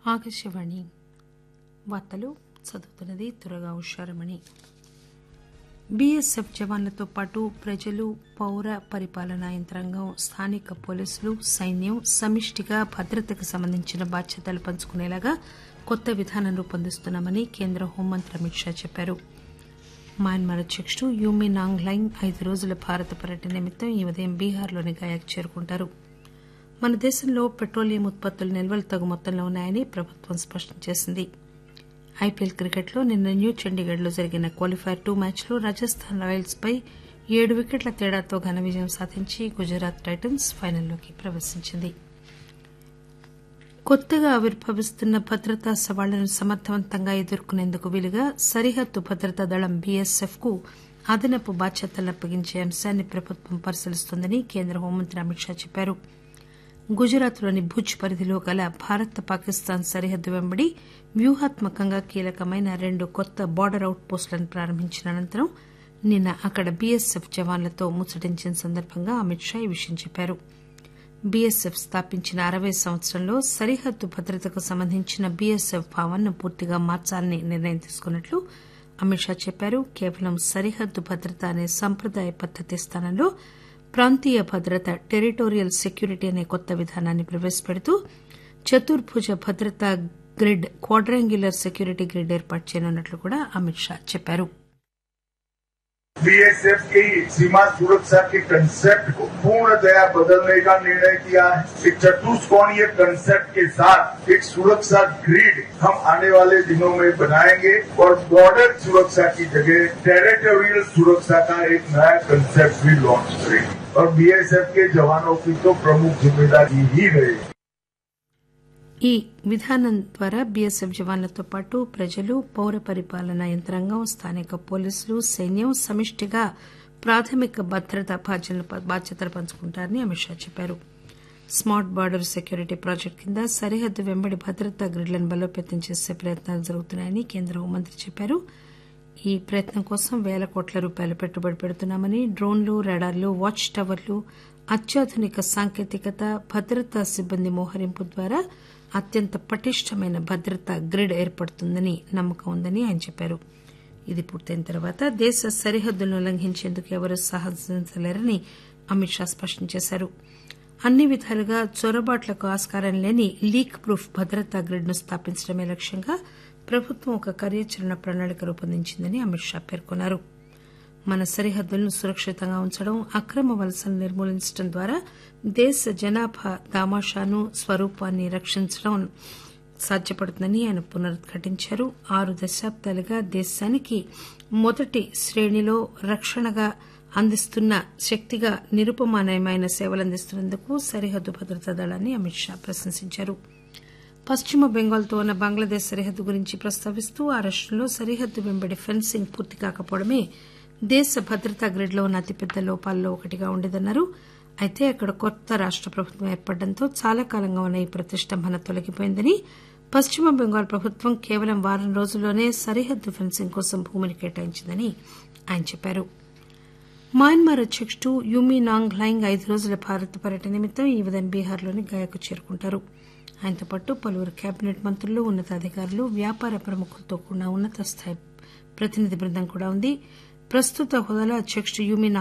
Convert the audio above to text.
ఆకాశవాణి వార్తలు చదువుతున్నది తురగా ఉషారమణి బీఎస్ఎఫ్ జవాన్లతో పాటు ప్రజలు పౌర పరిపాలనా యంత్రాంగం స్థానిక పోలీసులు సైన్యం సమిష్టిగా భద్రతకు సంబంధించిన బాధ్యతలు పంచుకునేలాగా కొత్త విధానం రూపొందిస్తున్నామని కేంద్ర హోంమంత్రి అమిత్ షా చెప్పారు మయన్మార్ అధ్యకుడు యూమి నాంగ్ లైంగ్ ఐదు రోజుల భారత పర్యటన నిమిత్తం ఈ ఉదయం బీహార్లోని గయాకు చేరుకుంటారు మన దేశంలో పెట్రోలియం ఉత్పత్తుల నిల్వలు తగు మొత్తంలో ఉన్నాయని ప్రభుత్వం స్పష్టం చేసింది ఐపీఎల్ క్రికెట్లో నిన్న న్యూ చండీగఢ్లో జరిగిన క్వాలిఫైర్ టూ మ్యాచ్లో రాజస్థాన్ రాయల్స్ పై ఏడు వికెట్ల తేడాతో ఘన విజయం సాధించి గుజరాత్ టైటన్స్ ఫైనల్లోకి ప్రవేశించింది కొత్తగా ఆవిర్భవిస్తున్న భద్రతా సవాళ్లను సమర్థవంతంగా ఎదుర్కొనేందుకు వీలుగా సరిహద్దు భద్రతా దళం బీఎస్ఎఫ్ కు అదనపు బాధ్యతలను అప్పగించే అంశాన్ని ప్రభుత్వం పరిశీలిస్తోందని కేంద్ర హోంమంత్రి అమిత్ షా చెప్పారు గుజరాత్లోని భుజ్ పరిధిలో గల భారత్ పాకిస్తాన్ సరిహద్దు వెంబడి వ్యూహాత్మకంగా కీలకమైన రెండు కొత్త బార్డర్ అవుట్ పోస్టులను ప్రారంభించిన అనంతరం నిన్న అక్కడ బీఎస్ఎఫ్ జవాన్లతో ముచ్చటించిన సందర్భంగా అమిత్ షా ఈ విషయం చెప్పారు బీఎస్ఎఫ్ స్థాపించిన అరవై సంవత్సరంలో సరిహద్దు భద్రతకు సంబంధించిన బీఎస్ఎఫ్ భావనను పూర్తిగా మార్చాలని నిర్ణయం తీసుకున్నట్లు అమిత్ షా చెప్పారు కేవలం సరిహద్దు భద్రత అనే సంప్రదాయ పద్దతి స్థానంలో ప్రాంతీయ భద్రత టెరిటోరియల్ సెక్యూరిటీ అనే కొత్త విధానాన్ని ప్రవేశపెడుతూ చతుర్భుజ భద్రతా గ్రిడ్ క్వాడ్రాంగ్యులర్ సెక్యూరిటీ గ్రిడ్ ఏర్పాటు చేయనున్నట్లు కూడా అమిత్ షా చెప్పారు बीएसएफ की सीमा सुरक्षा के कंसेप्ट को पूर्णतया बदलने का निर्णय किया है एक चतुष्कोणीय कंसेप्ट के साथ एक सुरक्षा ग्रिड हम आने वाले दिनों में बनाएंगे और बॉर्डर सुरक्षा की जगह टेरिटोरियल सुरक्षा का एक नया कंसेप्ट भी लॉन्च करेंगे और बीएसएफ के जवानों की तो प्रमुख जिम्मेदारी ही रहेगी ఈ విధానం ద్వారా బీఎస్ఎఫ్ జవాన్లతో పాటు ప్రజలు పౌర పరిపాలనా యంత్రాంగం స్థానిక పోలీసులు సైన్యం సమిష్టిగా ప్రాథమిక భద్రతా బాధ్యతలు పంచుకుంటారని అమిత్ షా చెప్పారు స్మార్ట్ బార్డర్ సెక్యూరిటీ ప్రాజెక్టు కింద సరిహద్దు వెంబడి భద్రతా గ్రిడ్లను బలోపేతం చేసే ప్రయత్నాలు జరుగుతున్నాయని కేంద్ర హోంమంత్రి చెప్పారు ఈ ప్రయత్నం కోసం పేల కోట్ల రూపాయలు పెట్టుబడి పెడుతున్నామని డ్రోన్లు రడార్లు వాచ్ టవర్లు అత్యాధునిక సాంకేతికత భద్రతా సిబ్బంది మోహరింపు ద్వారా అత్యంత పటిష్టమైన భద్రతా గ్రిడ్ ఏర్పడుతుందని నమ్మకం ఉందని ఆయన చెప్పారు ఇది పూర్తయిన తర్వాత దేశ సరిహద్దులను ఉల్లంఘించేందుకు ఎవరూ సాహసించలేరని అమిత్ షా స్పష్టం చేశారు అన్ని విధాలుగా చొరబాట్లకు ఆస్కారం లేని లీక్ ప్రూఫ్ భద్రతా గ్రిడ్ ను స్థాపించడమే లక్ష్యంగా ప్రభుత్వం ఒక కార్యాచరణ ప్రణాళిక రూపొందించిందని అమిత్ షా పేర్కొన్నారు మన సరిహద్దులను సురక్షితంగా ఉంచడం అక్రమ వలసలను నిర్మూలించడం ద్వారా దేశ జనాభా దామాషాను స్వరూపాన్ని రక్షించడం సాధ్యపడుతుందని ఆయన పునరుద్ఘాటించారు ఆరు దశాబ్దాలుగా దేశానికి మొదటి శ్రేణిలో రక్షణగా అందిస్తున్న శక్తిగా నిరుపమానమైన సేవలందిస్తున్నందుకు సరిహద్దు భద్రతా దళాన్ని అమిత్ షా ప్రశంసించారు పశ్చిమ బెంగాల్తో ఉన్న బంగ్లాదేశ్ సరిహద్దు గురించి ప్రస్తావిస్తూ ఆ రాష్టంలో సరిహద్దు వెంబడి ఫెన్సింగ్ పూర్తి కాకపోవడమే దేశ భద్రతా గ్రిడ్లో ఉన్న అతిపెద్ద లోపాల్లో ఒకటిగా ఉండేదన్నారు అయితే అక్కడ కొత్త రాష్ట ప్రభుత్వం ఏర్పడడంతో చాలా కాలంగా ఉన్న ఈ ప్రతిష్టంభన తొలగిపోయిందని పశ్చిమ బెంగాల్ ప్రభుత్వం కేవలం వారం రోజుల్లోనే సరిహద్దు ఫెన్సింగ్ కోసం భూమిని కేటాయించిందని ఆయన చెప్పారు మయన్మార్ అధ్యకుడు యుమి నాంగ్ లైంగ్ ఐదు రోజుల భారత పర్యటన నిమిత్తం ఈ ఉదయం బీహార్లోని గయాకు చేరుకుంటారు ఆయనతో పాటు పలువురు కేబినెట్ మంత్రులు ఉన్నతాధికారులు వ్యాపార ప్రముఖులతో కూడిన ఉన్నత స్థాయి ప్రతినిధి బృందం కూడా ఉంది ప్రస్తుత హోదాలో అధ్యకుడు యుమి